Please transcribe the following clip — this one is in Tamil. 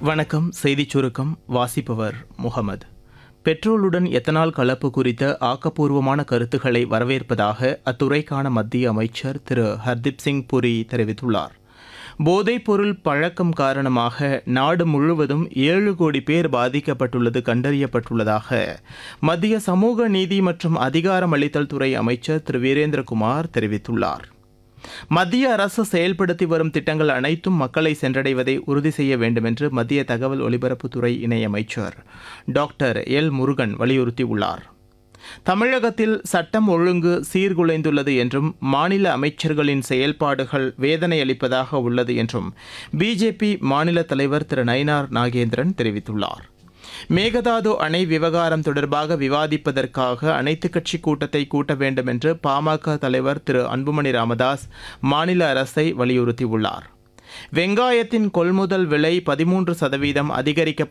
வணக்கம் செய்திச் சுருக்கம் வாசிப்பவர் முகமது பெட்ரோலுடன் எத்தனால் கலப்பு குறித்த ஆக்கப்பூர்வமான கருத்துக்களை வரவேற்பதாக அத்துறைக்கான மத்திய அமைச்சர் திரு ஹர்தீப் சிங் புரி தெரிவித்துள்ளார் போதைப்பொருள் பழக்கம் காரணமாக நாடு முழுவதும் ஏழு கோடி பேர் பாதிக்கப்பட்டுள்ளது கண்டறியப்பட்டுள்ளதாக மத்திய சமூக நீதி மற்றும் அதிகாரமளித்தல் துறை அமைச்சர் திரு வீரேந்திரகுமார் தெரிவித்துள்ளார் மத்திய அரசு செயல்படுத்தி வரும் திட்டங்கள் அனைத்தும் மக்களை சென்றடைவதை உறுதி செய்ய வேண்டும் என்று மத்திய தகவல் ஒலிபரப்புத்துறை இணையமைச்சர் டாக்டர் எல் முருகன் வலியுறுத்தியுள்ளார் தமிழகத்தில் சட்டம் ஒழுங்கு சீர்குலைந்துள்ளது என்றும் மாநில அமைச்சர்களின் செயல்பாடுகள் வேதனை அளிப்பதாக உள்ளது என்றும் பிஜேபி மாநில தலைவர் திரு நயினார் நாகேந்திரன் தெரிவித்துள்ளார் மேகதாது அணை விவகாரம் தொடர்பாக விவாதிப்பதற்காக அனைத்துக் கட்சி கூட்டத்தை கூட்ட வேண்டும் என்று பாமக தலைவர் திரு அன்புமணி ராமதாஸ் மாநில அரசை வலியுறுத்தியுள்ளார் வெங்காயத்தின் கொள்முதல் விலை பதிமூன்று சதவீதம் அதிகரிக்கப்பட்டு